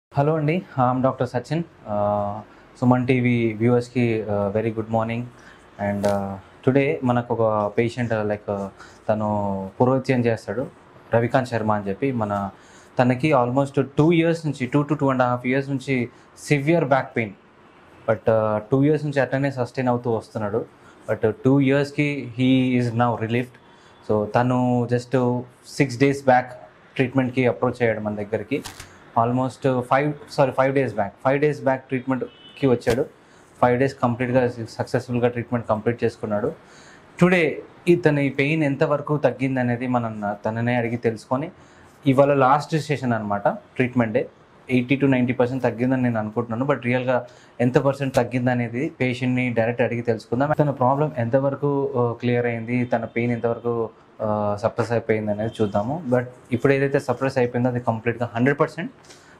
Hello అండి I'm doctor Sachin Suman TV వ్యూవర్స్కి very good morning and today మనకు ఒక పేషెంట్ లైక్ తను పురోహిత్యం చేస్తాడు రవికాంత్ శర్మ అని చెప్పి మన తనకి ఆల్మోస్ట్ టూ ఇయర్స్ నుంచి two to two and half years నుంచి severe back pain but two years నుంచి అట్లనే సస్టైన్ అవుతూ వస్తున్నాడు బట్ టూ ఇయర్స్కి he is now relieved so తను జస్ట్ సిక్స్ డేస్ బ్యాక్ ట్రీట్మెంట్కి అప్రోచ్ అయ్యాడు మన దగ్గరికి almost five sorry five days back five days back ట్రీట్మెంట్కి వచ్చాడు ఫైవ్ డేస్ కంప్లీట్గా సక్సెస్ఫుల్గా ట్రీట్మెంట్ కంప్లీట్ చేసుకున్నాడు టుడే ఇతని పెయిన్ ఎంతవరకు తగ్గింది అనేది మనం తననే అడిగి తెలుసుకొని ఇవాళ లాస్ట్ సెషన్ అనమాట treatment day eighty to ninety percent తగ్గిందని నేను అనుకుంటున్నాను బట్ రియల్గా ఎంత పర్సెంట్ తగ్గింది అనేది పేషెంట్ని డైరెక్ట్ అడిగి తెలుసుకుందాం తన ప్రాబ్లం ఎంతవరకు క్లియర్ అయింది తన పెయిన్ ఎంతవరకు సప్రెస్ అయిపోయింది అనేది చూద్దాము బట్ ఇప్పుడు ఏదైతే సప్రెస్ అయిపోయిందో అది కంప్లీట్గా hundred percent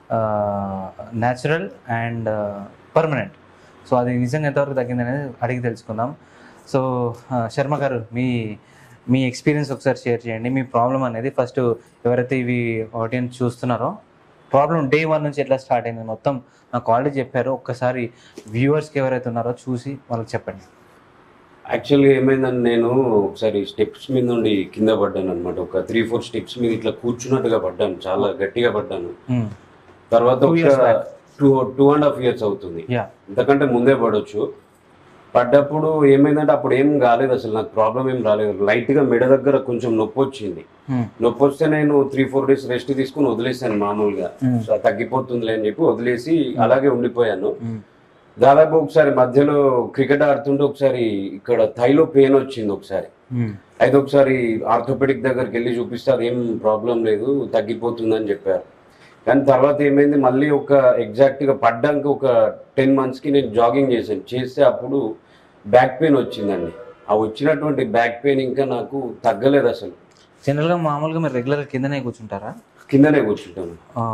natural and permanent so అది నిజంగా ఎంతవరకు తగ్గింది అనేది అడిగి తెలుసుకుందాం సో శర్మ గారు మీ మీ ఎక్స్పీరియన్స్ ఒకసారి షేర్ చేయండి మీ ప్రాబ్లం అనేది ఫస్ట్ ఎవరైతే ఇవి ఆడియన్స్ చూస్తున్నారో ప్రాబ్లం డే వన్ నుంచి ఎట్లా స్టార్ట్ అయింది మొత్తం నాకు ఆల్రెడీ చెప్పారు ఒక్కసారి వ్యూవర్స్కి ఎవరైతే ఉన్నారో చూసి వాళ్ళకి చెప్పండి యాక్చువల్గా ఏమైందంటే నేను ఒకసారి స్టెప్స్ మీద నుండి కింద పడ్డాను అనమాట ఒక త్రీ ఫోర్ స్టెప్స్ మీద ఇట్లా కూర్చున్నట్టుగా పడ్డాను చాలా గట్టిగా పడ్డాను తర్వాత Two years back. Two two and half years అవుతుంది యా ఇంతకంటే ముందే పడవచ్చు పడ్డప్పుడు ఏమైందంటే అప్పుడు ఏం కాలేదు అసలు నాకు ప్రాబ్లం ఏం రాలేదు లైట్ గా మెడ దగ్గర కొంచెం నొప్పి వచ్చింది నొప్పి వస్తే నేను త్రీ ఫోర్ డేస్ రెస్ట్ తీసుకుని వదిలేసాను మామూలుగా సో అది తగ్గిపోతుందిలే అని చెప్పి వదిలేసి అలాగే ఉండిపోయాను దాదాపు ఒకసారి మధ్యలో క్రికెట్ ఆడుతుంటే ఒకసారి ఇక్కడ థైలో పెయిన్ వచ్చింది ఒకసారి అయితే ఒకసారి ఆర్థోపెడిక్ దగ్గరికి వెళ్ళి చూపిస్తే అదేం ప్రాబ్లం లేదు తగ్గిపోతుందని చెప్పారు కానీ తర్వాత ఏమైంది మళ్ళీ ఒక ఎగ్జాక్ట్ గా పడ్డాక ఒక టెన్ మంత్స్ కి నేను జాగింగ్ చేశాను చేస్తే అప్పుడు బ్యాక్ పెయిన్ వచ్చిందండి ఆ వచ్చినటువంటి బ్యాక్ పెయిన్ ఇంకా నాకు తగ్గలేదు అసలు జనరల్గా మామూలుగా మీరు రెగ్యులర్గా కిందనే కూర్చుంటారా కిందనే కూర్చుంటాను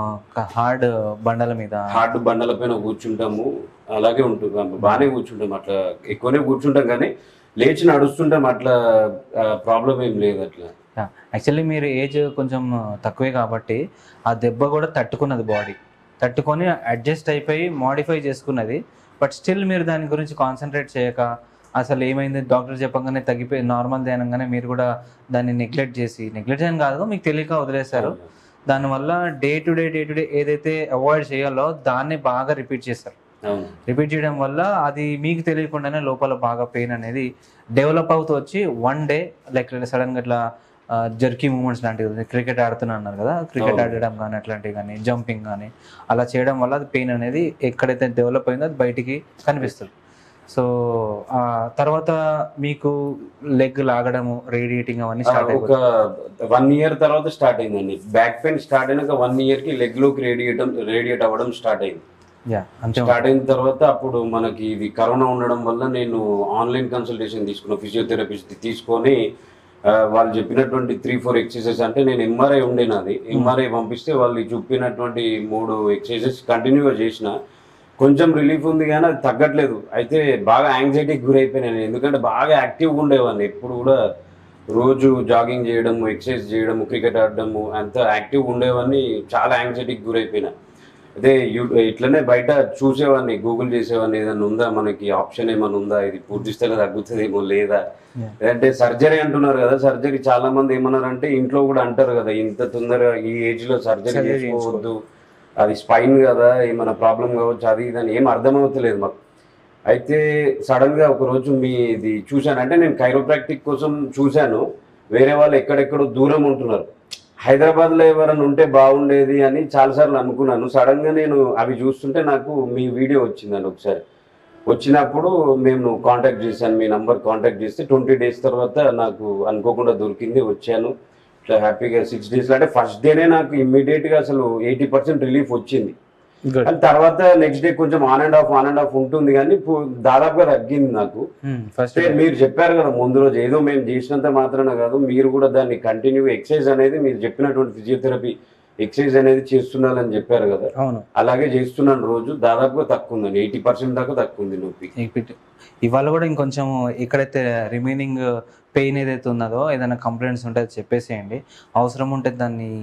హార్డ్ బండల మీద హార్డ్ బండల పైన కూర్చుంటాము అలాగే ఉంటుంది బాగానే కూర్చుంటాం అట్లా ఎక్కువనే కూర్చుంటాం కానీ లేచి నడుస్తుంటాం అట్లా ప్రాబ్లం ఏం లేదు అట్లా యాక్చువల్లీ మీరు ఏజ్ కొంచెం తక్కువే కాబట్టి ఆ దెబ్బ కూడా తట్టుకున్నది బాడీ తట్టుకొని అడ్జస్ట్ అయిపోయి మోడిఫై చేసుకున్నది బట్ స్టిల్ మీరు దాని గురించి కాన్సన్ట్రేట్ చేయక అసలు ఏమైంది డాక్టర్ చెప్పగానే తగ్గిపోయి నార్మల్ అనగానే మీరు కూడా దాన్ని నెగ్లెక్ట్ చేసి నెగ్లెక్ట్ చేయడం కాదు మీకు తెలియక వదిలేశారు దానివల్ల day to day day to day ఏదైతే అవాయిడ్ చేయాలో దాన్ని బాగా రిపీట్ చేస్తారు అవును రిపీట్ చేయడం వల్ల అది మీకు తెలియకుండానే లోపల బాగా పెయిన్ అనేది డెవలప్ అవుతూ వచ్చి వన్ డే లైక్ సడన్గా ఇట్లా జర్కీ మూమెంట్స్ లాంటివి క్రికెట్ ఆడుతున్నా అన్నారు కదా క్రికెట్ అవును. ఆడడం కానీ అట్లాంటివి కానీ జంపింగ్ కానీ అలా చేయడం వల్ల అది పెయిన్ అనేది ఎక్కడైతే డెవలప్ అయిందో అది బయటికి కనిపిస్తుంది సో ఆ తర్వాత మీకు లెగ్ లాగడము రేడియేటింగ్ అవన్నీ స్టార్ట్ ఒక వన్ ఇయర్ తర్వాత స్టార్ట్ అయిందండి బ్యాక్ పెయిన్ స్టార్ట్ అయినాక వన్ ఇయర్ కి లెగ్ లోకి రేడియేటం రేడియేట్ అవ్వడం స్టార్ట్ అయింది యా అంతే స్టార్ట్ అయిన తర్వాత అప్పుడు మనకి ఇది కరోనా ఉండడం వల్ల నేను ఆన్లైన్ కన్సల్టేషన్ తీసుకున్నా ఫిజియోథెరపిస్ట్ తీసుకొని ఆ, వాళ్ళు చెప్పినటువంటి త్రీ ఫోర్ ఎక్సర్సైజెస్ అంటే నేను ఎంఆర్ఐ ఉండే నాది ఎంఆర్ఐ పంపిస్తే వాళ్ళు చెప్పినటువంటి మూడు ఎక్సర్సైజెస్ కంటిన్యూగా చేసిన కొంచెం రిలీఫ్ ఉంది కానీ అది తగ్గట్లేదు అయితే బాగా యాంగ్జైటీకి గురైపోయినాను ఎందుకంటే బాగా యాక్టివ్గా ఉండేవాడిని ఎప్పుడు కూడా రోజు జాగింగ్ చేయడము ఎక్సర్సైజ్ చేయడము క్రికెట్ ఆడడము అంత యాక్టివ్గా ఉండేవాడిని చాలా యాంగ్జైటీకి గురైపోయినా అదే యూ- ఇట్లనే బయట చూసేవాడిని గూగుల్ చేసేవాడిని ఏదైనా ఉందా మనకి ఆప్షన్ ఏమైనా ఉందా ఇది పూర్తి స్థాయిలో తగ్గుతుందేమో లేదా Yeah. అంటే సర్జరీ అంటున్నారు కదా సర్జరీ చాలా మంది ఏమన్నారంటే ఇంట్లో కూడా అంటారు కదా ఇంత తొందరగా ఈ ఏజ్ లో సర్జరీ Surgery చేసుకోవద్దు అది స్పైన్ కదా ఏమైనా ప్రాబ్లం కావచ్చు అది ఇది అని ఏం అర్థమవుతలేదు మాకు అయితే సడన్ గా ఒక రోజు మీ ఇది చూశాను అంటే నేను కైరోప్రాక్టిక్ కోసం చూశాను వేరే వాళ్ళు ఎక్కడెక్కడో దూరం ఉంటున్నారు హైదరాబాద్ లో ఎవరైనా ఉంటే బాగుండేది అని చాలాసార్లు అనుకున్నాను సడన్ గా నేను అవి చూస్తుంటే నాకు మీ వీడియో వచ్చిందండి ఒకసారి వచ్చినప్పుడు మేము కాంటాక్ట్ చేశాను మీ నంబర్ కాంటాక్ట్ చేస్తే ట్వంటీ డేస్ తర్వాత నాకు అనుకోకుండా దొరికింది వచ్చాను ఇట్లా హ్యాపీగా సిక్స్ డేస్ అంటే ఫస్ట్ డేనే నాకు ఇమ్మీడియట్ గా అసలు ఎయిటీ పర్సెంట్ రిలీఫ్ వచ్చింది గుడ్ కానీ తర్వాత నెక్స్ట్ డే కొంచెం on and off on and off ఉంటుంది కానీ ఇప్పుడు దాదాపుగా తగ్గింది నాకు ఫస్ట్ అంటే మీరు చెప్పారు కదా ముందు రోజు ఏదో మేము చేసినంత మాత్రాన కాదు మీరు కూడా దాన్ని కంటిన్యూ ఎక్సర్సైజ్ అనేది మీరు చెప్పినటువంటి ఫిజియోథెరపీ ఎక్సర్సైజ్ అనేది చేస్తున్నారని చెప్పారు కదా అవును అలాగే చేస్తున్నాను రోజు దాదాపుగా తక్కువ ఉందండి ఎయిటీ పర్సెంట్ దాకా తక్కువ ఉంది నొప్పి ఇప్పటి- ఇవాళ కూడా ఇంకొంచెం ఎక్కడైతే రిమైనింగ్ పెయిన్ ఏదైతే ఉన్నదో ఏదైనా కంప్లైంట్స్ ఉంటే అది చెప్పేసేయండి అవసరం ఉంటే దాన్ని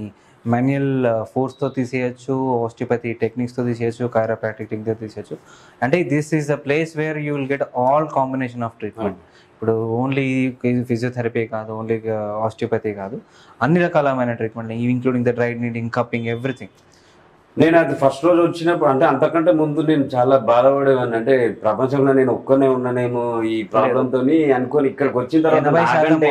మాన్యువల్ ఫోర్స్తో తీసేయచ్చు ఓస్టిపతి టెక్నిక్స్తో తీసేయచ్చు కైరోప్రాక్టిక్ టెక్నిక్తో తీసేయచ్చు అంటే this is the place where you will get all combination of treatment ఇప్పుడు ఓన్లీ ఫిజియోథెరపీ కాదు ఓన్లీ ఆస్టియోపతి కాదు అన్ని రకాలమైన treatment including the dry needling cupping everything నేను అది ఫస్ట్ రోజు వచ్చినప్పుడు అంటే అంతకంటే ముందు నేను చాలా బాధపడేవాడిని అంటే ప్రపంచంలో నేను ఒక్కనే ఉన్నానేమో ఈ ప్రాబ్లం తోని అనుకొని ఇక్కడికి వచ్చిన తర్వాత ఎనభై శాతం నాకంటే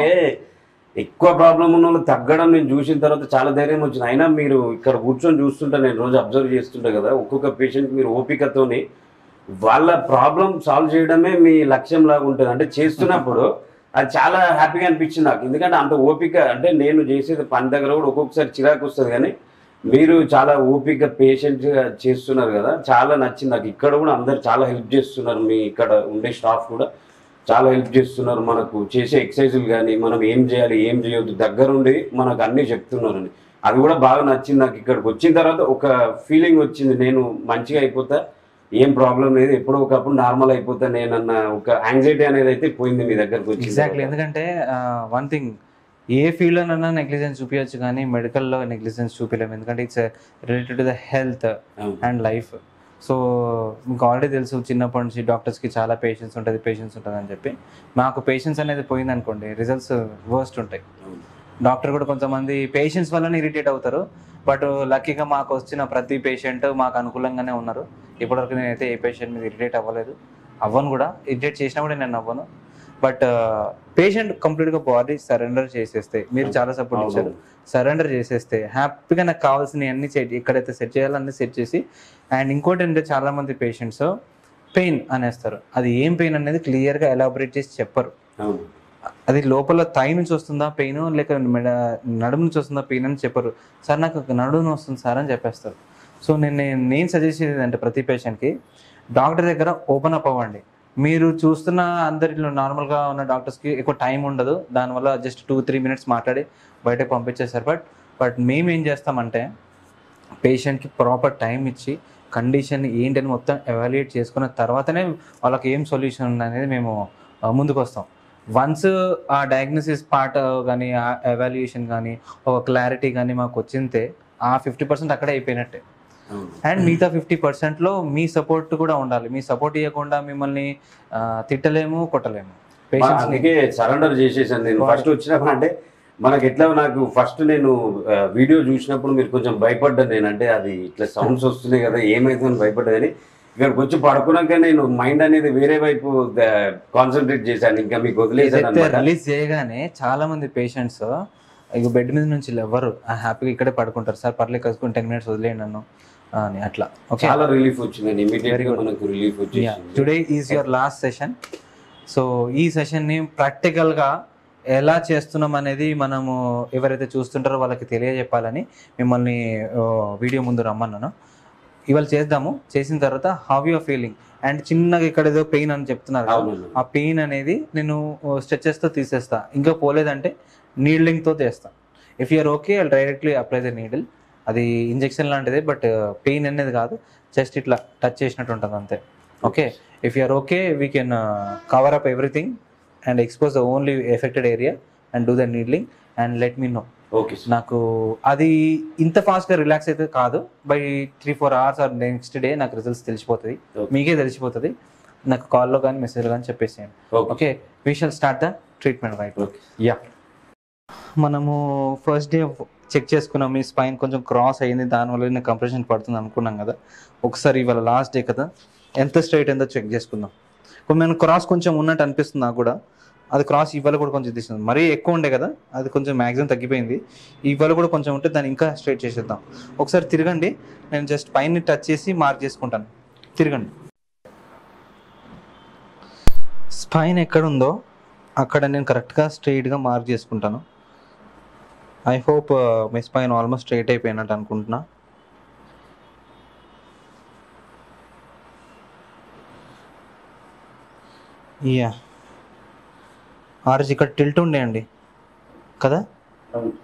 ఎక్కువ ప్రాబ్లం ఉన్న వాళ్ళు తగ్గడం నేను చూసిన తర్వాత చాలా ధైర్యం వచ్చింది అయినా మీరు ఇక్కడ కూర్చొని చూస్తుంటే నేను రోజు అబ్జర్వ్ చేస్తుంటా కదా ఒక్కొక్క పేషెంట్ మీరు ఓపికతోని వాళ్ళ ప్రాబ్లం సాల్వ్ చేయడమే మీ లక్ష్యం లాగా ఉంటుంది అంటే చేస్తున్నప్పుడు అది చాలా హ్యాపీగా అనిపించింది నాకు ఎందుకంటే అంత ఓపిక అంటే నేను చేసేది పని దగ్గర కూడా ఒక్కొక్కసారి చిరాకు వస్తుంది కానీ మీరు చాలా ఓపిక పేషెంట్ చేస్తున్నారు కదా చాలా నచ్చింది నాకు ఇక్కడ కూడా అందరు చాలా హెల్ప్ చేస్తున్నారు మీ ఇక్కడ ఉండే స్టాఫ్ కూడా చాలా హెల్ప్ చేస్తున్నారు మనకు చేసే ఎక్సర్సైజులు కానీ మనం ఏం చేయాలి ఏం చేయొద్దు దగ్గరుండి మనకు అన్నీ చెప్తున్నారని అది కూడా బాగా నచ్చింది నాకు ఇక్కడికి వచ్చిన తర్వాత ఒక ఫీలింగ్ వచ్చింది నేను మంచిగా అయిపోతా ఏం ప్రాబ్లం లేదు ఎప్పుడో ఒకప్పుడు నార్మల్ అయిపోతా నేనన్న ఒక యాంగ్జైటీ అనేది అయితే పోయింది మీ దగ్గరకు వచ్చి ఎగ్జాక్ట్లీ ఎందుకంటే వన్ థింగ్ ఏ ఫీల్డ్లోనైనా నెగ్లిజెన్స్ చూపించచ్చు కానీ మెడికల్లో నెగ్లిజెన్స్ చూపించలేము ఎందుకంటే it's related to the health and life so మీకు ఆల్రెడీ తెలుసు చిన్నప్పటి నుంచి డాక్టర్స్కి చాలా పేషెన్స్ ఉంటుంది పేషెన్స్ ఉంటుంది అని చెప్పి మాకు పేషెన్స్ అనేది పోయింది అనుకోండి రిజల్ట్స్ వర్స్ట్ ఉంటాయి డాక్టర్ కూడా కొంతమంది పేషెంట్స్ వల్లనే ఇరిటేట్ అవుతారు బట్ లక్కీగా మాకు వచ్చిన ప్రతి పేషెంట్ మాకు అనుకూలంగానే ఉన్నారు ఇప్పటివరకు నేనైతే ఏ పేషెంట్ మీద ఇరిటేట్ అవ్వలేదు అవ్వను కూడా ఇరిటేట్ చేసినా కూడా నేను అవ్వను బట్ పేషెంట్ కంప్లీట్గా బాడీ సరెండర్ చేసేస్తే మీరు చాలా సపోర్ట్ ఇచ్చారు సరెండర్ చేసేస్తే హ్యాపీగా నాకు కావాల్సిన అన్ని సెట్ ఎక్కడైతే సెట్ చేయాలో అన్ని సెట్ చేసి అండ్ ఇంకోటి ఏంటంటే చాలా మంది పేషెంట్స్ పెయిన్ అనేస్తారు అది ఏం పెయిన్ అనేది క్లియర్గా ఎలాబరేట్ చేసి చెప్పరు అవును అది లోపల థై నుంచి వస్తుందా పెయిన్ లేక మెడ నడుము నుంచి వస్తుందా పెయిన్ అని చెప్పరు సార్ నాకు నడుము వస్తుంది సార్ అని చెప్పేస్తారు సో నేను నేను- నేను సజెస్ట్ చేసేది అంటే ప్రతి పేషెంట్కి డాక్టర్ దగ్గర ఓపెన్ అప్ అవ్వండి మీరు చూస్తున్న అందరిలో నార్మల్గా ఉన్న డాక్టర్స్కి ఎక్కువ టైం ఉండదు దానివల్ల జస్ట్ టూ త్రీ మినిట్స్ మాట్లాడి బయటకు పంపించేస్తారు బట్ బట్ మేము ఏం చేస్తామంటే పేషెంట్కి ప్రాపర్ టైం ఇచ్చి కండిషన్ ఏంటని మొత్తం ఎవాల్యుయేట్ చేసుకున్న తర్వాతనే వాళ్ళకి ఏం సొల్యూషన్ ఉంది అనేది మేము ఆ, ముందుకు వస్తాం వన్స్ ఆ డయాగ్నోసిస్ పార్ట్ కానీ ఆ ఎవాల్యుయేషన్ కానీ ఒక క్లారిటీ కానీ మాకు వచ్చింతే ఆ ఫిఫ్టీ పర్సెంట్ అక్కడే అయిపోయినట్టే అవును అండ్ మిగతా ఫిఫ్టీ పర్సెంట్లో మీ సపోర్ట్ కూడా ఉండాలి మీ సపోర్ట్ ఇవ్వకుండా మిమ్మల్ని ఆ, తిట్టలేము కొట్టలేము మా- పేషెంట్స్ అందుకే సరెండర్ చేసేసాను నేను Got ఫస్ట్ వచ్చినప్పుడు అంటే మనకి ఎట్లా నాకు ఫస్ట్ నేను ఆ, వీడియో చూసినప్పుడు మీరు కొంచెం భయపడ్డాను నేను అంటే అది ఇట్లా సౌండ్స్ వస్తున్నాయి కదా ఏమైతుందని భయపడ్డదని ఇక్కడికి వచ్చి పడుకున్నాక నేను మైండ్ అనేది వేరే వైపు కాన్సన్ట్రేట్ చేశాను ఇంకా మీకు వదిలేసాను ఏదైతే అనమాట రిలీజ్ చేయగానే చాలా మంది పేషెంట్స్ ఇక బెడ్ మీద నుంచి ఎవరు హ్యాపీగా ఇక్కడే పడుకుంటారు సార్ పర్లేదు కసుకుని టెన్ మినిట్స్ వదిలేయండి నన్ను అని అట్లా ఓకే చాలా రిలీఫ్ వచ్చింది ఇమీడియట్ Very గా good. మనకు రిలీఫ్ వచ్చేసింది today is your last session so ఈ సెషన్ని ప్రాక్టికల్గా ఎలా చేస్తున్నాం అనేది మనము ఎవరైతే చూస్తుంటారో వాళ్ళకి తెలియజెప్పాలని మిమ్మల్ని వీడియో ముందు రమ్మన్నాను ఇవాళ చేద్దాము చేసిన తర్వాత హౌ యూర్ ఫీలింగ్ అండ్ చిన్నగా ఇక్కడ ఏదో పెయిన్ అని చెప్తున్నారు కదా, అవును ఆ పెయిన్ అనేది నేను స్ట్రెచెస్తో తీసేస్తా ఇంకా పోలేదంటే నీడ్లింగ్తో చేస్తా if you're okay I directly apply the needle అది ఇంజెక్షన్ లాంటిదే బట్ పెయిన్ అనేది కాదు జస్ట్ ఇట్లా టచ్ చేసినట్టు ఉంటుంది అంతే okay if you're okay we can cover up everything and expose the only affected area and do the needling and let me know okay sir నాకు అది ఇంత ఫాస్ట్గా రిలాక్స్ అయితే కాదు by three four hours or next day నాకు results తెలిసిపోతుంది Okay. మీకే తెలిసిపోతుంది నాకు కాల్లో కానీ మెసేజ్లో కానీ చెప్పేసేయండి okay okay we shall start the treatment right okay yeah మనము ఫస్ట్ డే చెక్ చేసుకున్నాం మీ స్పైన్ కొంచెం క్రాస్ అయ్యింది దానివల్ల కంప్రెషన్ పడుతుంది అనుకున్నాం కదా ఒకసారి ఇవాళ లాస్ట్ డే కదా ఎంత స్ట్రైట్ అయిందో చెక్ చేసుకుందాం ఇప్పుడు మనం క్రాస్ కొంచెం ఉన్నట్టు అనిపిస్తుంది నాకు కూడా అది క్రాస్ ఇవాళ కూడా కొంచెం తీస్తుంది మరీ ఎక్కువ ఉండే కదా అది కొంచెం మ్యాక్సిమం తగ్గిపోయింది ఇవాళ కూడా కొంచెం ఉంటే దాన్ని ఇంకా స్ట్రైట్ చేసేద్దాం ఒకసారి తిరగండి నేను జస్ట్ పైన టచ్ చేసి మార్క్ చేసుకుంటాను తిరగండి స్పైన్ ఎక్కడ ఉందో అక్కడ నేను కరెక్ట్గా స్ట్రైట్గా మార్క్ చేసుకుంటాను ఐ హోప్ మీ స్పైన్ ఆల్మోస్ట్ స్ట్రైట్ అయిపోయినట్టు అనుకుంటున్నా యా ఆర్జ్ ఇక్కడ టిల్ట్ ఉండే అండి కదా అవును.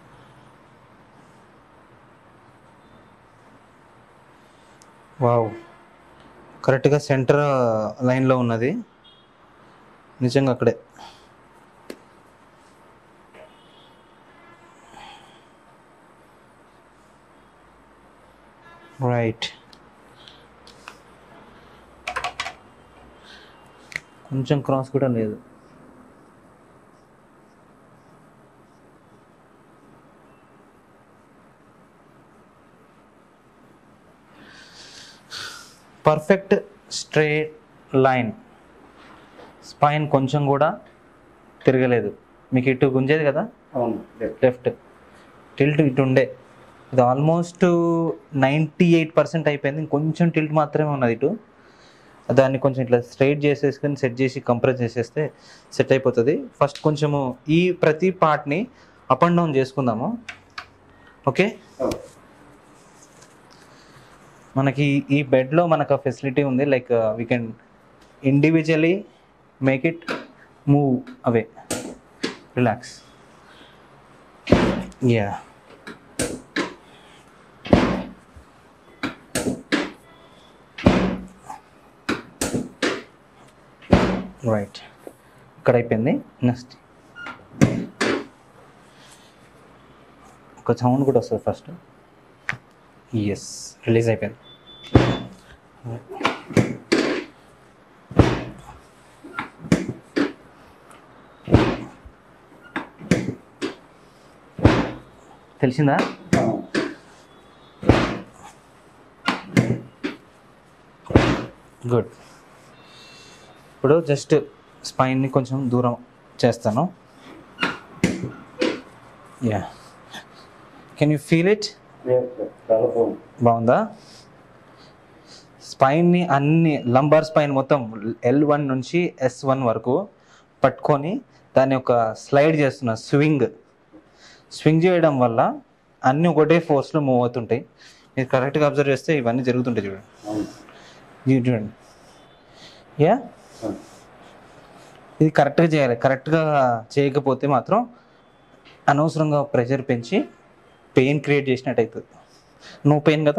వావ్ కరెక్ట్గా సెంటర్ లైన్లో ఉన్నది నిజంగా అక్కడే రైట్ కొంచెం క్రాస్ కూడా లేదు పర్ఫెక్ట్ స్ట్రేట్ లైన్ స్పైన్ కొంచెం కూడా తిరగలేదు మీకు ఇటు గుంజేది కదా అవును లెఫ్ట్ టిల్ట్ ఇటు ఉండే ఇది ఆల్మోస్ట్ నైంటీ ఎయిట్ పర్సెంట్ అయిపోయింది కొంచెం టిల్ట్ మాత్రమే ఉన్నది ఇటు దాన్ని కొంచెం ఇట్లా స్ట్రైట్ చేసేసుకొని సెట్ చేసి కంప్రెస్ చేసేస్తే సెట్ అయిపోతుంది ఫస్ట్ కొంచెము ఈ ప్రతి పార్ట్ని అప్ అండ్ డౌన్ చేసుకుందాము ఓకే మనకి ఈ బెడ్లో మనకు ఆ ఫెసిలిటీ ఉంది like we can individually make it move away relax yeah right ఇక్కడ అయిపోయింది నెక్స్ట్ ఒక సౌండ్ కూడా వస్తుంది ఫస్ట్ ఎస్ రిలీజ్ అయిపోయింది తెలిసిందా గుడ్ ఇప్పుడు జస్ట్ స్పైన్ని కొంచెం దూరం చేస్తాను yeah can you feel it చాలా బాగుంది బాగుందా స్పైన్ని అన్ని లంబార్ స్పైన్ మొత్తం ఎల్ వన్ నుంచి ఎస్ వన్ వరకు పట్టుకొని దాన్ని ఒక స్లైడ్ చేస్తున్న స్వింగ్ స్వింగ్ చేయడం వల్ల అన్నీ ఒకటే ఫోర్స్లో మూవ్ అవుతుంటాయి మీరు కరెక్ట్గా అబ్జర్వ్ చేస్తే ఇవన్నీ జరుగుతుంటాయి చూడండి అవును ఇది చూడండి యా ఇది కరెక్ట్గా చేయాలి కరెక్ట్గా చేయకపోతే మాత్రం అనవసరంగా ప్రెషర్ పెంచి పెయిన్ క్రియేట్ చేసినట్టు అవుతుంది నో పెయిన్ కదా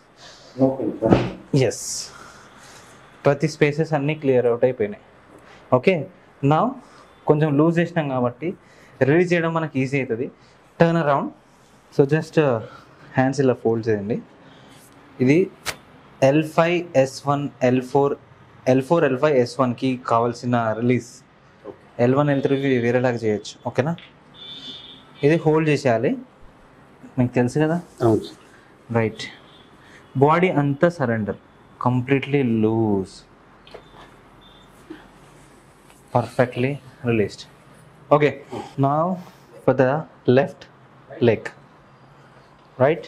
ఎస్ ప్రతి స్పేసెస్ అన్నీ క్లియర్ అవుట్ అయిపోయినాయి ఓకే నా కొంచెం లూజ్ చేసినాం కాబట్టి రిలీజ్ చేయడం మనకి ఈజీ అవుతుంది turn around so just hands ఇలా ఫోల్డ్ చేయండి ఇది L five S one L four L four L five S వన్కి కావాల్సిన రిలీజ్ ఎల్ వన్ ఎల్ త్రీకి వేరేలాగా చేయొచ్చు ఓకేనా ఇది హోల్డ్ చేసేయాలి మీకు తెలుసు కదా అవును రైట్ బాడీ అంతా surrender completely loose perfectly released okay నా for the left leg right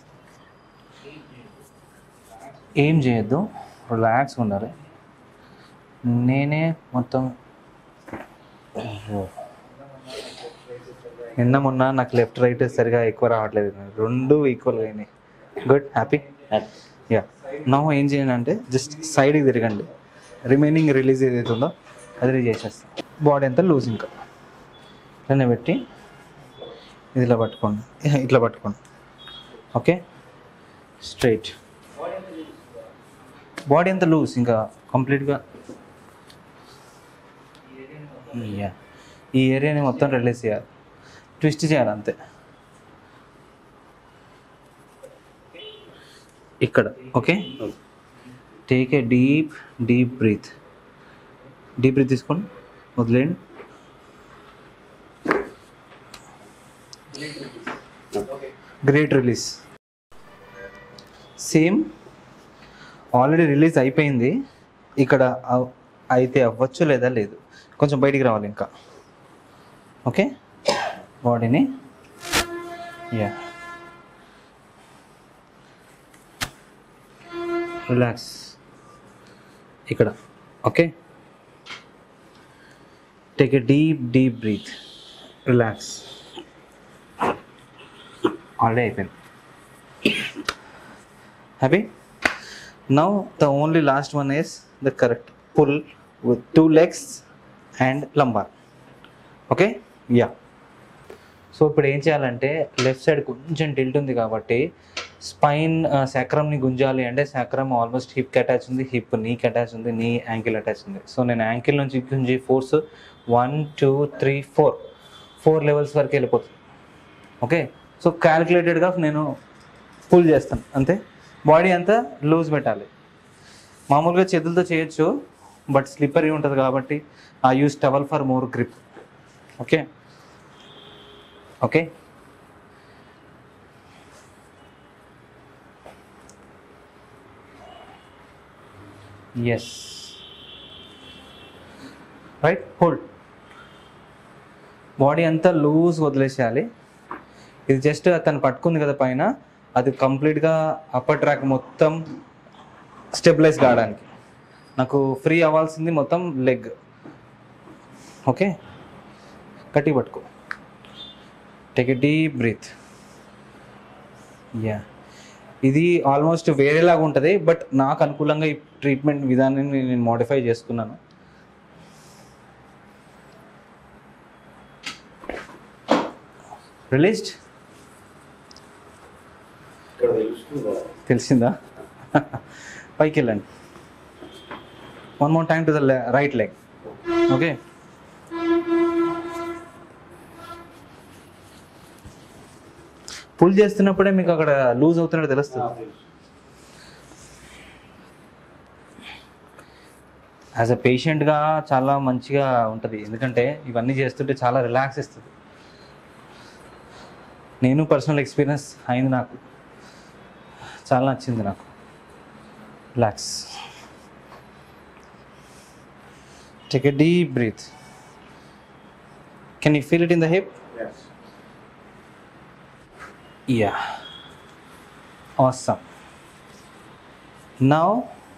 ఏం చేయొద్దు రిలాక్స్గా ఉండాలి నేనే మొత్తం నిన్న మొన్న నాకు లెఫ్ట్ రైట్ సరిగా ఎక్కువ రావట్లేదు రెండు ఈక్వల్గా అయినాయి గుడ్ హ్యాపీ యా నా ఏం చేయండి అంటే జస్ట్ సైడ్కి తిరగండి రిమైనింగ్ రిలీజ్ ఏదైతే ఉందో అది రిలీజ్ చేసేస్తాం బాడీ అంతా లూజ్ ఇంకా ఇట్లనే పెట్టి ఇది ఇలా పట్టుకోండి ఇహ, ఇట్లా పట్టుకోండి ఓకే స్ట్రైట్ బాడీ అంతా లూజ్ ఇంకా కంప్లీట్గా యా ఈ ఏరియాని మొత్తం రిలీజ్ చేయాలి ట్విస్ట్ చేయాలి అంతే ఇక్కడ okay take a deep deep breath deep breath తీసుకోండి వదిలేయండి great release same already release అయిపోయింది ఇక్కడ అవ్- అయితే అవ్వచ్చు లేదా లేదు కొంచెం బయటికి రావాలి ఇంకా ఓకే బాడీని యా రిలాక్స్ ఇక్కడ okay take a deep deep breath relax already అయిపోయింది happy now the only last one is the correct pull with two legs and lumbar okay yeah so ఇప్పుడు ఏం చేయాలంటే లెఫ్ట్ సైడ్ కొంచెం tilt ఉంది కాబట్టి spine శాక్రమ్ని గుంజాలి అంటే శాక్రమ్ ఆల్మోస్ట్ హిప్కి అటాచ్ ఉంది హిప్ నీకి అటాచ్ ఉంది నీ యాంకిల్ అటాచ్ ఉంది సో నేను యాంకిల్ నుంచి గుంజి force one two three four four levels వరకు వెళ్ళిపోతుంది ఓకే సో క్యాలిక్యులేటెడ్గా నేను పుల్ చేస్తాను అంతే బాడీ అంతా లూజ్ పెట్టాలి మామూలుగా చేతులతో చేయొచ్చు బట్ స్లిప్పరీ ఉంటుంది కాబట్టి I use towel for more grip okay okay yes right hold body అంతా లూజ్ వదిలేసేయాలి ఇది జస్ట్ తను పట్టుకుంది కదా పైన అది కంప్లీట్గా అప్పర్ ట్రాక్ మొత్తం స్టెబిలైజ్ కావడానికి నాకు ఫ్రీ అవ్వాల్సింది మొత్తం లెగ్ ఓకే గట్టి పట్టుకో take a deep breath yeah ఇది ఆల్మోస్ట్ వేరేలాగా ఉంటుంది బట్ నాకు అనుకూలంగా ఈ ట్రీట్మెంట్ విధానాన్ని నేను మోడిఫై చేసుకున్నాను రిలీజ్డ్ ఇక్కడ తెలుస్తుందా తెలిసిందా పైకి వెళ్ళండి one more time to the right leg okay pull చేస్తున్నప్పుడే మీకు అక్కడ లూజ్ అవుతున్నట్టు తెలుస్తుంది యాజ్ అ పేషెంట్గా చాలా మంచిగా ఉంటుంది ఎందుకంటే ఇవన్నీ చేస్తుంటే చాలా రిలాక్స్ ఇస్తుంది నేను పర్సనల్ ఎక్స్పీరియన్స్ అయింది నాకు చాలా నచ్చింది నాకు relax take a deep breath can you feel it in the hip yeah awesome now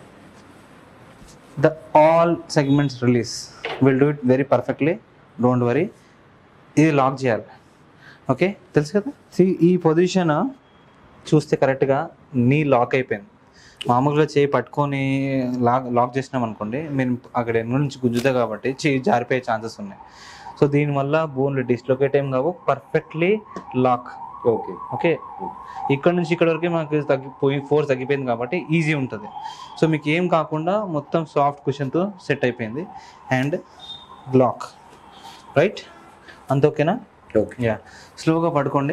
the all segments release will do it very perfectly don't worry ఇది లాక్ చేయాలి ఓకే తెలుసు కదా See, ఈ పొజిషన్ చూస్తే కరెక్ట్గా నీ లాక్ అయిపోయింది మామూలుగా చేయి పట్టుకొని లాక్ లాక్ చేసినాం అనుకోండి మీరు అక్కడ ఎన్ని నుంచి గుంజుతా కాబట్టి చేయి జారిపోయే ఛాన్సెస్ ఉన్నాయి సో దీనివల్ల బోన్లు డిస్లొకేట్ ఏం కావు పర్ఫెక్ట్లీ లాక్ ఓకే ఓకే ఇక్కడ నుంచి ఇక్కడ వరకు మనకి తగ్గిపోయి ఫోర్స్ తగ్గిపోయింది కాబట్టి ఈజీ ఉంటుంది సో మీకు ఏం కాకుండా మొత్తం సాఫ్ట్ కుషన్తో సెట్ అయిపోయింది అండ్ బ్లాక్ రైట్ అంత ఓకేనా ఓకే యా స్లోగా పడుకోండి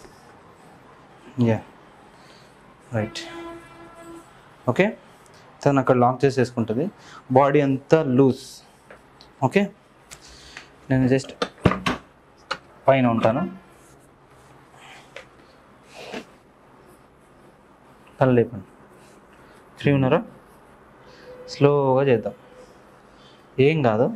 యా రైట్ ఓకే తను అక్కడ లాక్ చేసేసుకుంటుంది బాడీ అంతా లూజ్ ఓకే నేను జస్ట్ పైన ఉంటాను తల లేపండి ఫ్రీ ఉన్నారా స్లోగా చేద్దాం ఏం కాదు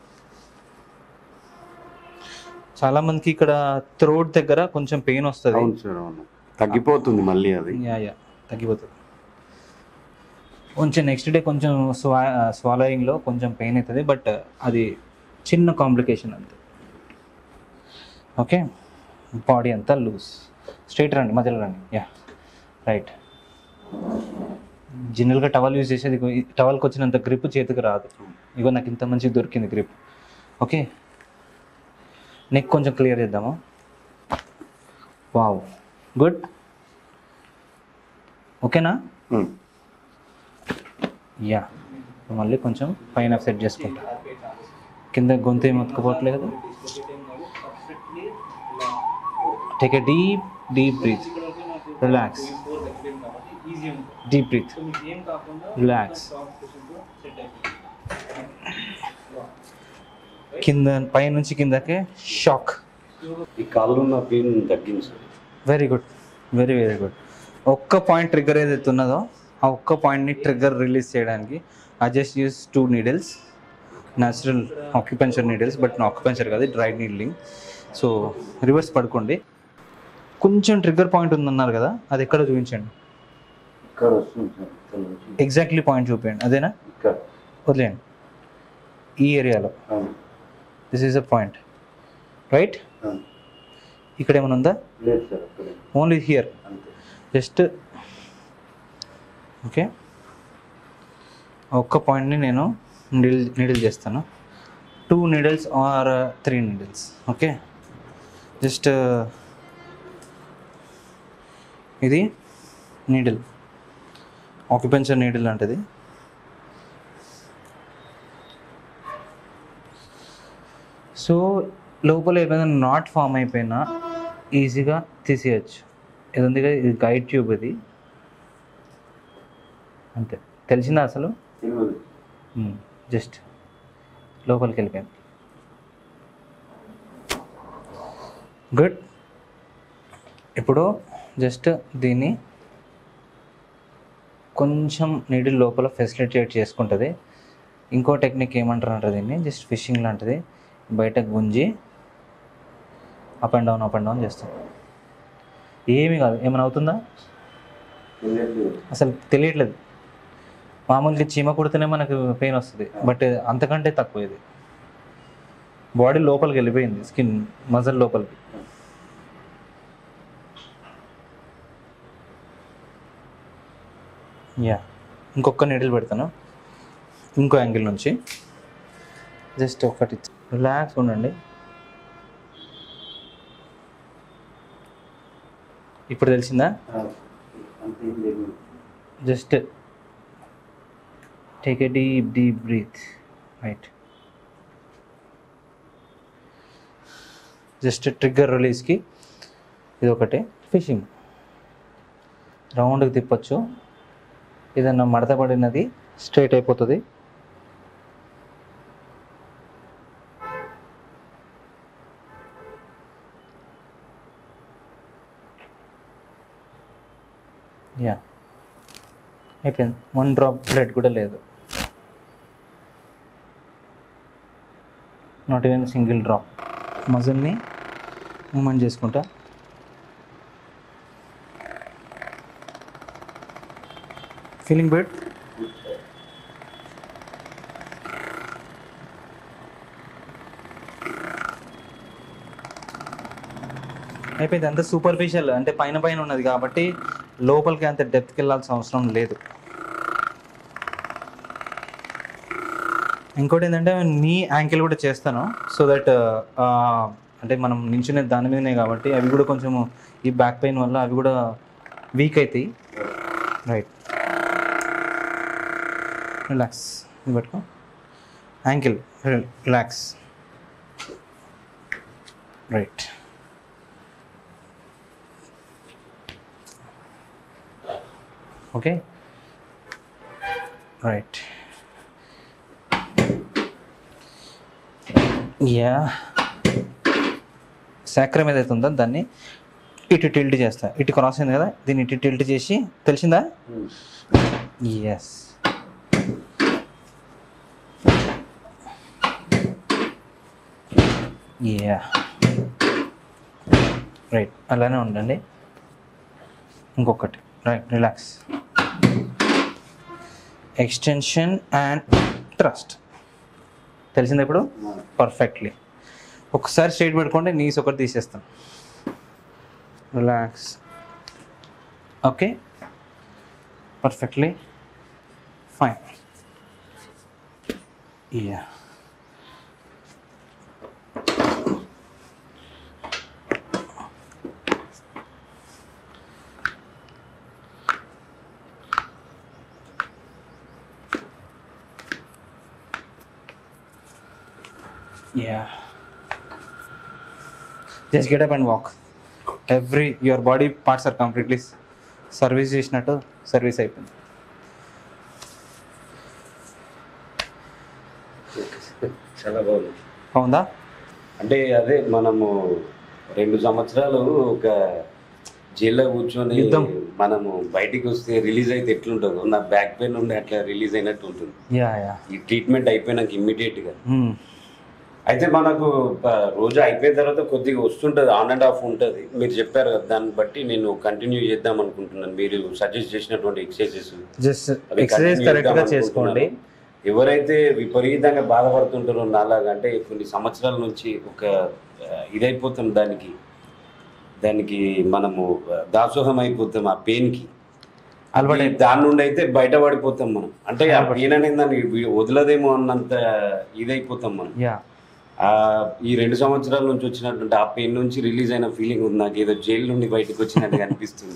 చాలామందికి ఇక్కడ థ్రోట్ దగ్గర కొంచెం పెయిన్ వస్తుంది అవును సార్ అవును తగ్గిపోతుంది మళ్ళీ అది యా యా తగ్గిపోతుంది కొంచెం నెక్స్ట్ డే కొంచెం స్వా స్వాలోయింగ్లో కొంచెం పెయిన్ అవుతుంది బట్ అది చిన్న కాంప్లికేషన్ అంతే ఓకే బాడీ అంతా లూజ్ స్ట్రైట్ రండి మధ్యలో రండి యా రైట్ జనరల్గా టవల్ యూజ్ చేసేది టవల్కి వచ్చినంత గ్రిప్ చేతికి రాదు ఇగో నాకు ఇంత మంచిగా దొరికింది గ్రిప్ ఓకే నెక్ కొంచెం క్లియర్ చేద్దామా వావ్ గుడ్ ఓకేనా ఉమ్. యా మళ్ళీ కొంచెం పైన సెట్ చేసుకుంటా కింద గొంతు ఏం ఒత్తుకుపోవట్లేదు కదా take a deep deep breath relax deep breath relax కింద పై నుంచి కిందకే షాక్ ఈ కాళ్ళు ఉన్న పెయిన్ తగ్గింది sir very good very very good ఒక్క పాయింట్ ట్రిగ్గర్ ఏదైతే ఉన్నదో ఆ ఒక్క పాయింట్ని ట్రిగ్గర్ రిలీజ్ చేయడానికి I just use two needles natural acupuncture needles but acupuncture కాదు డ్రై నీడ్లింగ్ సో రివర్స్ పడుకోండి కొంచెం ట్రిగ్గర్ పాయింట్ ఉందన్నారు కదా అది ఎక్కడ చూపించండి ఇక్కడ వస్తుంది సార్ ఇక్కడ నుంచి ఎగ్జాక్ట్లీ పాయింట్ చూపించండి అదేనా ఇక్కడ వదిలేయండి ఈ ఏరియాలో అవును this is a point right అవును. ఇక్కడ ఏమైనా ఉందా లేదు సార్ అక్కడే ఓన్లీ హియర్ అంతే జస్ట్ ఓకే ఒక్క పాయింట్ని నేను నీడిల్ నీడిల్ చేస్తాను two needles or three needles okay just ఇది నీడిల్ ఆక్యుపెన్షన్ నీడిల్ లాంటిది సో లోపల ఏమైనా నాట్ ఫామ్ అయిపోయినా ఈజీగా తీసేయచ్చు ఇది ఉంది కదా ఇది గైడ్ ట్యూబ్ ఇది అంతే తెలిసిందా అసలు జస్ట్ లోపలికి వెళ్ళిపోయింది గుడ్ ఇప్పుడు జస్ట్ దీన్ని కొంచెం నీడిల్ లోపల ఫెసిలిటేట్ చేసుకుంటుంది ఇంకో టెక్నిక్ ఏమంటారంటే దీన్ని జస్ట్ ఫిషింగ్ లాంటిది బయటకు గుంజి up and down up and down చేస్తాం ఏమీ కాదు ఏమైనా అవుతుందా అసలు తెలియట్లేదు మామూలుగా చీమ కుడితేనే మనకు పెయిన్ వస్తుంది బట్ అంతకంటే తక్కువ ఇది బాడీ లోపలికి వెళ్ళిపోయింది స్కిన్ మజల్ లోపలికి యా ఇంకొక నీడిల్ పెడతాను ఇంకో యాంగిల్ నుంచి జస్ట్ ఒకటి రిలాక్స్ ఉండండి ఇప్పుడు తెలిసిందా just take a deep deep breath right just trigger రిలీజ్కి ఇది ఒకటి ఫిషింగ్ రౌండ్కి తిప్పచ్చు ఏదన్నా మడత పడినది స్ట్రైట్ అయిపోతుంది యా అయిపోయింది వన్ డ్రాప్ బ్లడ్ కూడా లేదు నాట్ ఈవెన్ సింగిల్ డ్రాప్ మజిల్ని మూమెంట్ చేసుకుంటా ఫీలింగ్ బెడ్ అయిపోయింది అంత సూపర్ఫిషియల్ అంటే పైన పైన ఉన్నది కాబట్టి లోపలికి అంత డెప్త్కి వెళ్ళాల్సిన అవసరం లేదు ఇంకోటి ఏంటంటే నీ యాంకిల్ కూడా చేస్తాను సో దట్ అంటే మనం నించునే దాని మీదనే కాబట్టి అవి కూడా కొంచెం ఈ బ్యాక్ పెయిన్ వల్ల అవి కూడా వీక్ అవుతాయి రైట్ రిలాక్స్ ఇది పట్టుకో ankle relax right okay right yeah sacrum ఏదైతే ఉందో దాన్ని ఇటు టిల్ట్ చేస్తా ఇటు క్రాస్ అయింది కదా దీన్ని ఇటు టిల్ట్ చేసి తెలిసిందా ఎస్ యా రైట్ అలానే ఉండండి ఇంకొకటి right relax extension and trust తెలిసింది ఇప్పుడు పర్ఫెక్ట్లీ ఒకసారి స్ట్రైట్ పెట్టుకుంటే నీస్ ఒకటి తీసేస్తాం relax okay perfectly fine yeah Yeah. Just get up and walk. Every your body parts are completely service చేసినట్టు సర్వీస్ అయిపోయింది చాలా బాగుంది అవుందా అంటే అదే మనము రెండు సంవత్సరాలు ఒక జైల్లో కూర్చొని యుద్ధం. మనము బయటికి వస్తే రిలీజ్ అయితే ఎట్లుంటుందో నా బ్యాక్ పెయిన్ ఉండి అట్లా రిలీజ్ అయినట్టు ఉంటుంది యా యా ఈ ట్రీట్మెంట్ అయిపోయినాక ఇమ్మీడియట్ గా అయితే మనకు ప- రోజు అయిపోయిన తర్వాత కొద్దిగా వస్తుంటుంది ఆన్ అండ్ ఆఫ్ ఉంటుంది మీరు చెప్పారు కదా దాన్ని బట్టి నేను కంటిన్యూ చేద్దాం అనుకుంటున్నాను మీరు సజెస్ట్ చేసినటువంటి ఎక్సర్సైజెస్ జస్ట్ ఎక్సర్సైజ్ కరెక్ట్గా చేసుకోండి ఎవరైతే విపరీతంగా బాధపడుతుంటారో నాలాగా అంటే కొన్ని సంవత్సరాల నుంచి ఒక ఆ, ఇదైపోతాం దానికి దానికి మనము ఆ, దాసోహం అయిపోతాం ఆ పెయిన్కి అలవాటు దాని నుండి అయితే బయటపడిపోతాం మనం అంటే ఆ పెయిన్ అనేది దాన్ని వి- వదలదేమో అన్నంత ఇదైపోతాం మనం యా ఆ ఈ రెండు సంవత్సరాల నుంచి వచ్చినటువంటి ఆ పెయిన్ నుంచి రిలీజ్ అయిన ఫీలింగ్ ఉంది నాకు ఏదో జైలు నుండి బయటకు వచ్చినట్టుగా అనిపిస్తుంది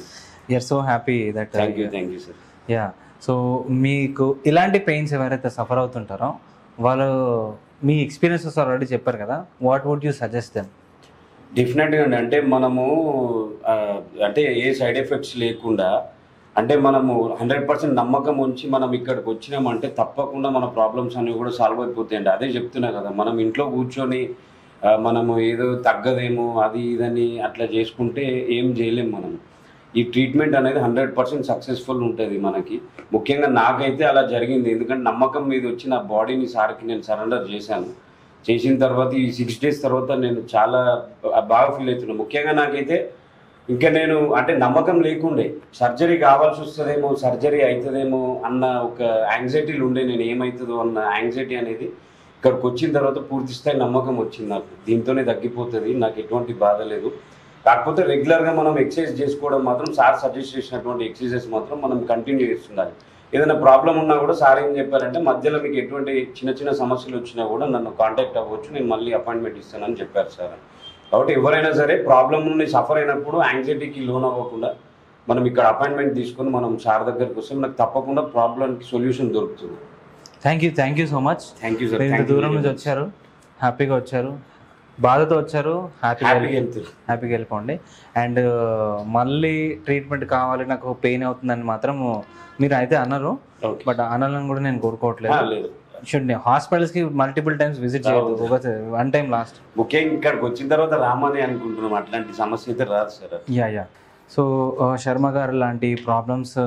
you're so happy that thank you thank you sir yeah so మీకు ఇలాంటి పెయిన్స్ ఎవరైతే సఫర్ అవుతుంటారో వాళ్ళు మీ ఎక్స్పీరియన్సెస్ ఆల్రెడీ చెప్పారు కదా what would you suggest them డెఫినెట్గా అండి అంటే మనము ఆ, అంటే ఏ సైడ్ ఎఫెక్ట్స్ లేకుండా అంటే మనము హండ్రెడ్ పర్సెంట్ నమ్మకం ఉంచి మనం ఇక్కడికి వచ్చినామంటే తప్పకుండా మన ప్రాబ్లమ్స్ అనేవి కూడా సాల్వ్ అయిపోతాయండి అదే చెప్తున్నా కదా మనం ఇంట్లో కూర్చొని ఆ, మనము ఏదో తగ్గదేమో అది ఇదని అట్లా చేసుకుంటే ఏం చేయలేం మనం ఈ ట్రీట్మెంట్ అనేది హండ్రెడ్ పర్సెంట్ సక్సెస్ఫుల్ ఉంటుంది మనకి ముఖ్యంగా నాకైతే అలా జరిగింది ఎందుకంటే నమ్మకం మీద వచ్చి నా బాడీని సార్కి నేను సరెండర్ చేశాను చేసిన తర్వాత ఈ సిక్స్ డేస్ తర్వాత నేను చాలా బా- బాగా ఫీల్ అవుతున్నాను ముఖ్యంగా నాకైతే ఇంకా నేను అంటే నమ్మకం లేకుండే సర్జరీ కావాల్సి వస్తుందేమో సర్జరీ అవుతుందేమో అన్న ఒక యాంగ్జైటీలు ఉండే నేను ఏమవుతుందో అన్న యాంగ్జైటీ అనేది ఇక్కడికి వచ్చిన తర్వాత పూర్తి స్థాయి నమ్మకం వచ్చింది నాకు దీంతోనే తగ్గిపోతుంది నాకు ఎటువంటి బాధ లేదు కాకపోతే రెగ్యులర్గా మనం ఎక్సర్సైజ్ చేసుకోవడం మాత్రం సార్ సజెస్ట్ చేసినటువంటి ఎక్సర్సైజెస్ మాత్రం మనం కంటిన్యూ చేస్తుండాలి ఏదైనా ప్రాబ్లం ఉన్నా కూడా సార్ ఏం చెప్పారంటే మధ్యలో మీకు ఎటువంటి చిన్న చిన్న సమస్యలు వచ్చినా కూడా నన్ను కాంటాక్ట్ అవ్వచ్చు నేను మళ్ళీ అపాయింట్మెంట్ ఇస్తానని చెప్పారు సార్ కాబట్టి ఎవరైనా సరే ప్రాబ్లం నుండి సఫర్ అయినప్పుడు యాంగ్జైటీకి లోన్ అవ్వకుండా మనం ఇక్కడ అపాయింట్మెంట్ తీసుకొని మనం సార్ దగ్గరికి వస్తే మనకు తప్పకుండా ప్రాబ్లంకి సొల్యూషన్ దొరుకుతుంది thank you thank you so much thank you sir మీరు ఇంత దూరం నుంచి వచ్చారు హ్యాపీగా వచ్చారు బాధతో వచ్చారు హ్యాపీగా హ్యాపీగా వెళ్తుంది హ్యాపీగా వెళ్ళిపోండి అండ్ మళ్ళీ ట్రీట్మెంట్ కావాలి నాకు పెయిన్ అవుతుందని మాత్రం మీరు అయితే అన్నారు ఓకే బట్ అనాలని కూడా నేను కోరుకోవట్లేదు లేదు షుడ్ హాస్పిటల్స్ కి మల్టిపుల్ టైమ్స్ విజిట్ చేయదు అవును. ఒక వన్ టైం లాస్ట్ ముఖ్యంగా ఇక్కడికి వచ్చిన తర్వాత రామని అనుకుంటున్నాం అట్లాంటి సమస్య అయితే రాదు sir yeah yeah so Sharma గారు లాంటి ప్రాబ్లమ్స్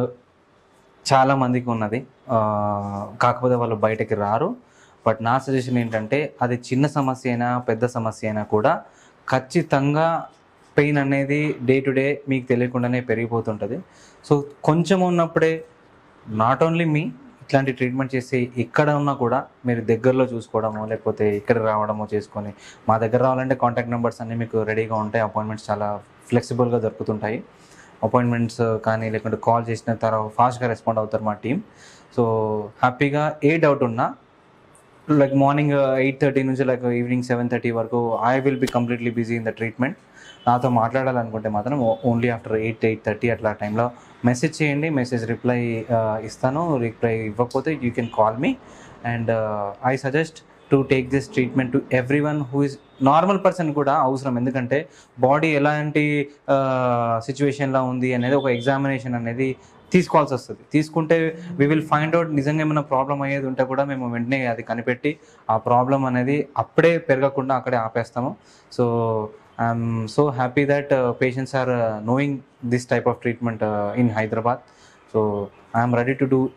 చాలా మందికి ఉన్నది ఆ, కాకపోతే వాళ్ళు బయటకి రారు బట్ నా సజెషన్ ఏంటంటే అది చిన్న సమస్య అయినా పెద్ద సమస్య అయినా కూడా ఖచ్చితంగా పెయిన్ అనేది డే టు డే మీకు తెలియకుండానే పెరిగిపోతుంటుంది సో కొంచెం ఉన్నప్పుడే నాట్ ఓన్లీ మీ ఇట్లాంటి ట్రీట్మెంట్ చేసి ఇక్కడ ఉన్నా కూడా మీరు దగ్గరలో చూసుకోవడమో లేకపోతే ఇక్కడ రావడమో చేసుకొని మా దగ్గర రావాలంటే కాంటాక్ట్ నెంబర్స్ అన్నీ మీకు రెడీగా ఉంటాయి అపాయింట్మెంట్స్ చాలా ఫ్లెక్సిబుల్గా దొరుకుతుంటాయి అపాయింట్మెంట్స్ కానీ లేకుంటే కాల్ చేసిన తర్వాత ఫాస్ట్గా రెస్పాండ్ అవుతారు మా టీం సో హ్యాపీగా ఏ డౌట్ ఉన్నా లైక్ మార్నింగ్ ఎయిట్ థర్టీ నుంచి లైక్ ఈవినింగ్ సెవెన్ థర్టీ వరకు I will be completely busy in the treatment నాతో మాట్లాడాలనుకుంటే మాత్రం only after eight eight thirty అట్లా టైంలో మెసేజ్ చేయండి మెసేజ్ రిప్లై ఇస్తాను రిప్లై ఇవ్వకపోతే you can call me and I suggest to take this treatment to everyone who is normal person కూడా అవసరం ఎందుకంటే బాడీ ఎలాంటి సిచ్యువేషన్లో ఉంది అనేది ఒక ఎగ్జామినేషన్ అనేది తీసుకోవాల్సి వస్తుంది తీసుకుంటే వి విల్ ఫైండ్ అవుట్ నిజంగా ఏమైనా ప్రాబ్లం అయ్యేది ఉంటే కూడా మేము వెంటనే అది కనిపెట్టి ఆ ప్రాబ్లం అనేది అప్పుడే పెరగకుండా అక్కడే ఆపేస్తాము so I'm so happy that patients are knowing this type of treatment in Hyderabad so I'm ready to do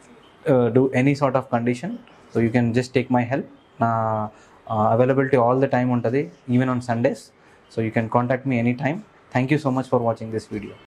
do any sort of condition so you can just take my help నా availability all the time ఉంటుంది even on Sundays so you can contact me any time thank you so much for watching this video